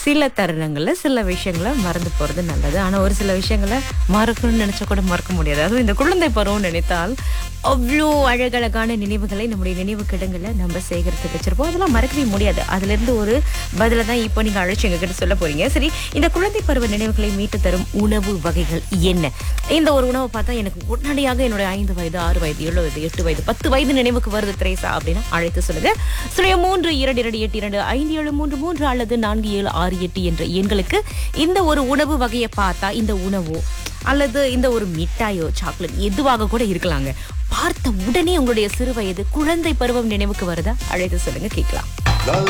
சில தருணங்கள்ல சில விஷயங்களை மறந்து போறது நல்லது ஆனா ஒரு சில விஷயங்களை மறக்கணும்னு நினைச்சா கூட மறக்க முடியாது அதுவும் இந்த குழந்தை பருவம் நினைத்தால் அவ்வளோ அழகழகான நினைவுகளை நம்முடைய நினைவு கிடங்குல நம்ம சேகரித்து வச்சிருப்போம் அதெல்லாம் மறக்கவே முடியாது அதுல இருந்து ஒரு பதில தான் இப்போ நீங்க அழைச்சு எங்ககிட்ட சொல்ல போறீங்க சரி இந்த குழந்தை பருவ நினைவுகளை மீட்டு தரும் உணவு வகைகள் என்ன இந்த ஒரு உணவை பார்த்தா எனக்கு உடனடியாக என்னுடைய ஐந்து வயது ஆறு வயது ஏழு வயது எட்டு வயது பத்து வயது நினைவுக்கு வருது திரேசா அப்படின்னா அழைத்து சொல்லுங்க சுய மூன்று இரண்டு இரண்டு எட்டு இரண்டு ஐந்து ஏழு மூன்று மூன்று அல்லது நான்கு ஏழு ஆறு எட்டு என்ற எண்களுக்கு இந்த ஒரு உணவு வகையை பார்த்தா இந்த உணவோ அல்லது இந்த ஒரு மிட்டாயோ சாக்லேட் எதுவாக கூட இருக்கலாங்க பார்த்த உடனே உங்களுடைய சிறு வயது குழந்தை பருவம் நினைவுக்கு வருதா அழைத்து சொல்லுங்க கேட்கலாம்